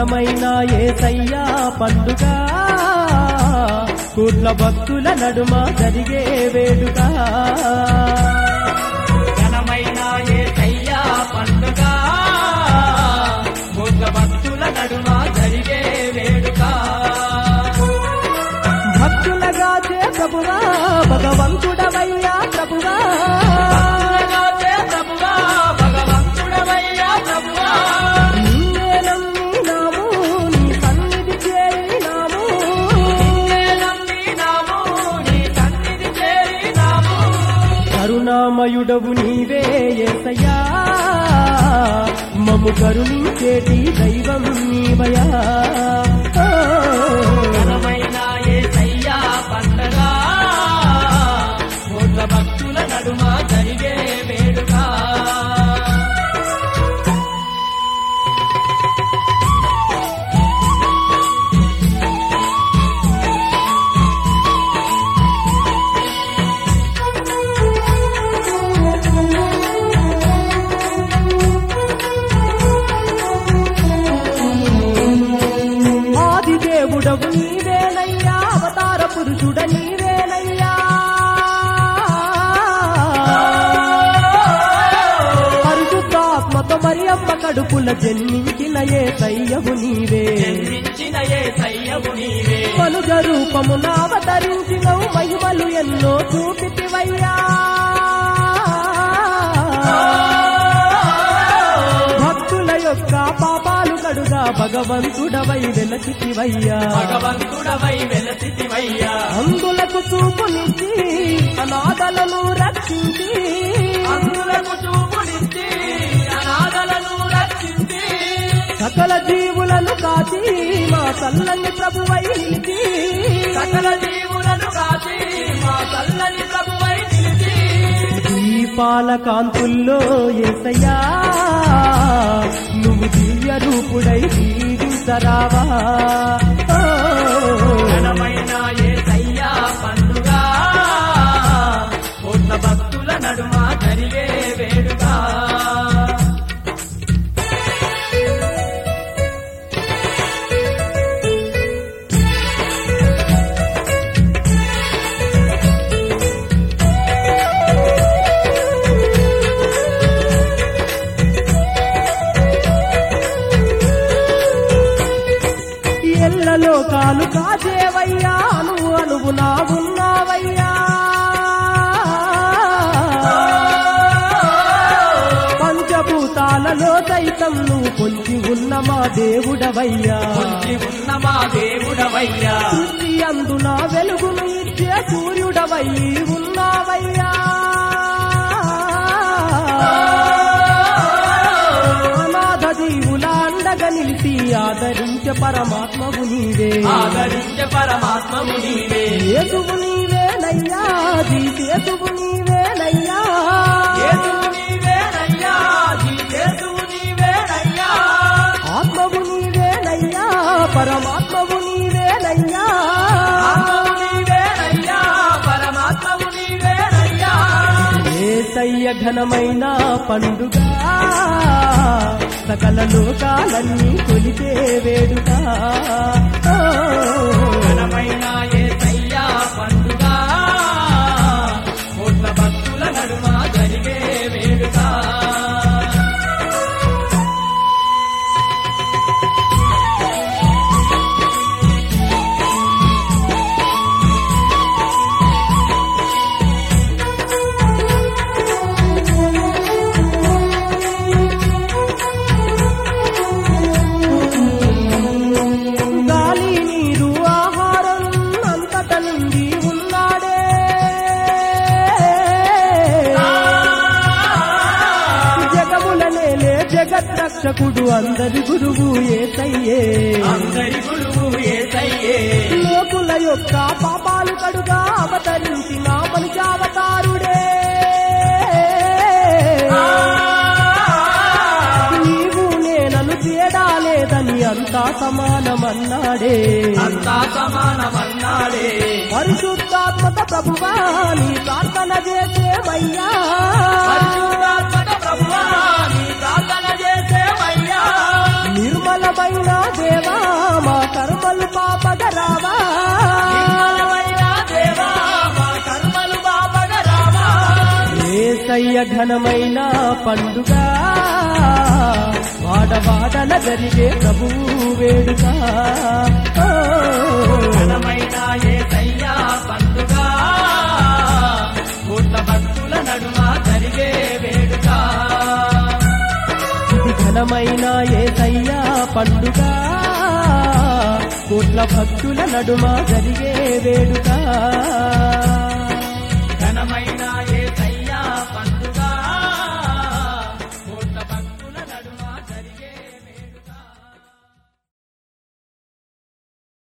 ఘనమైన ఏసయ్యా పండుగ కోట్ల భక్తుల నడుమ జరిగే వేడుక ఘనమైన ఏసయ్యా పండుగ కోట్ల భక్తుల నడుమ జరిగే వేడుక భక్తులగా చే ప్రభువా భగవంతుడవయ్యా ప్రభువా భక్తులగాచే ప్రభువా, భగవంతుడవయ్యా ప్రభువా. నిన్నే నమ్మినాము నీ సన్నిధి చేరినాము నిన్నే నమ్మినాము, నీ సన్నిధి చేరినాము. కరుణామయుడవు నీవే ఏసయ్యా మము కరుణించేటి దైవం నీవయా ఓ. ఘనమైన ఏసయ్యా పండగ కోట్ల భక్తుల నడుమ జరిగే వేడుక ఆది దేవుడవు నీవేనయ్యా అవతార పురుషుడ నీవేనయ్యా పరిశుద్ధాత్మతో మరి అమ్మ కడుపుల జన్మించిన ఏ సయ్యవు నీవే జన్మించిన ఏసయ్యవు నీవే మనుజ రూపమున అవతరించినవు మహిమలు ఎన్నో చూపితివయ్యా భక్తుల యొక్క పాపాలు కడుగా భగవంతుడవై వెలసితివయ్యా భగవంతుడవై వెలసివయ్యా అందులకు చూపునిచ్చి అనాథలను రక్షించి అందులకు చూపునిచ్చి అనాథలను రక్షించి సకల జీవులను కాచి మా చల్లని ప్రభువై నిలిచి సకల జీవులను కాచి మా చల్లని ప్రభువై నిలిచి దీపాల కాంతుల్లో ఏసయ్యా నువ్వు దివ్య రూపుడై జీవించరావా ఓ. ఘనమైన ఏసయ్యా పండుగ కోట్ల భక్తుల నడుమ జరిగే వేడుక ఎల్లలో కాలు కాచేవయ్యా నువ్వు అనువు నా ఉన్నావయ్యా పంచభూతాలలో సైతం నువ్వు పొంచి ఉన్న మా దేవుడవయ్యా పొంచి ఉన్న మా దేవుడవయ్యా సృష్టి అందున వెలుగును ఇచ్చే సూర్యుడవై ఉన్నావయ్యా అనాథ జీవుల అండగా నిలిచి ఆదరించే పరమాత్మవు నీవే ఆదరించే పరమాత్మము నీవే యేసువు నీవేనయ్యా జీసేసువు నీవేనయ్యా యేసువు నీవేనయ్యా జీసేసువు నీవేనయ్యా ఆత్మవు నీవేనయ్యా పరమాత్మవు నీవేనయ్యా ఆత్మవు నీవేనయ్యా పరమాత్మవు నీవేనయ్యా ఏసయ్య ఘనమైన పండుగ సకల లోకాలన్నీ కొలిపే వేడుక ఓ. ఘనమైన యేసయ్యా పండుగ కోట్ల భక్తుల నడుమ జరిగే వేడుక గాలి నీరు ఆహారం అంతట నిండి ఉన్నాడే జగముల నేలే జగత్ రక్షకుడు అందరి గురువు ఏసయ్యే అందరి గురువు యేసయ్యే లోకుల యొక్క పాపాలు కడుగా అవతరించిన మనిషావతారుడే నీవు నేనను తేడా లేదని అంతా సమానమన్నాడే అంతా సమానమన్నాడే పరిశుద్ధాత్మక ప్రభువా నీ ప్రార్థన చేసేవయ్యా పరిశుద్ధాత్మక ప్రభువా నీ ప్రార్థన చేసేవయ్యా నిర్మలమైన దేవ ఘనమైన పండుగ వాడవాడల జరిగే ప్రభువు వేడుక ఓ, ఘనమైన ఏసయ్యా పండుగ కోట్ల భక్తుల నడుమ జరిగే వేడుక ఇది ఘనమైన ఏసయ్యా పండుగ కోట్ల భక్తుల నడుమ జరిగే వేడుక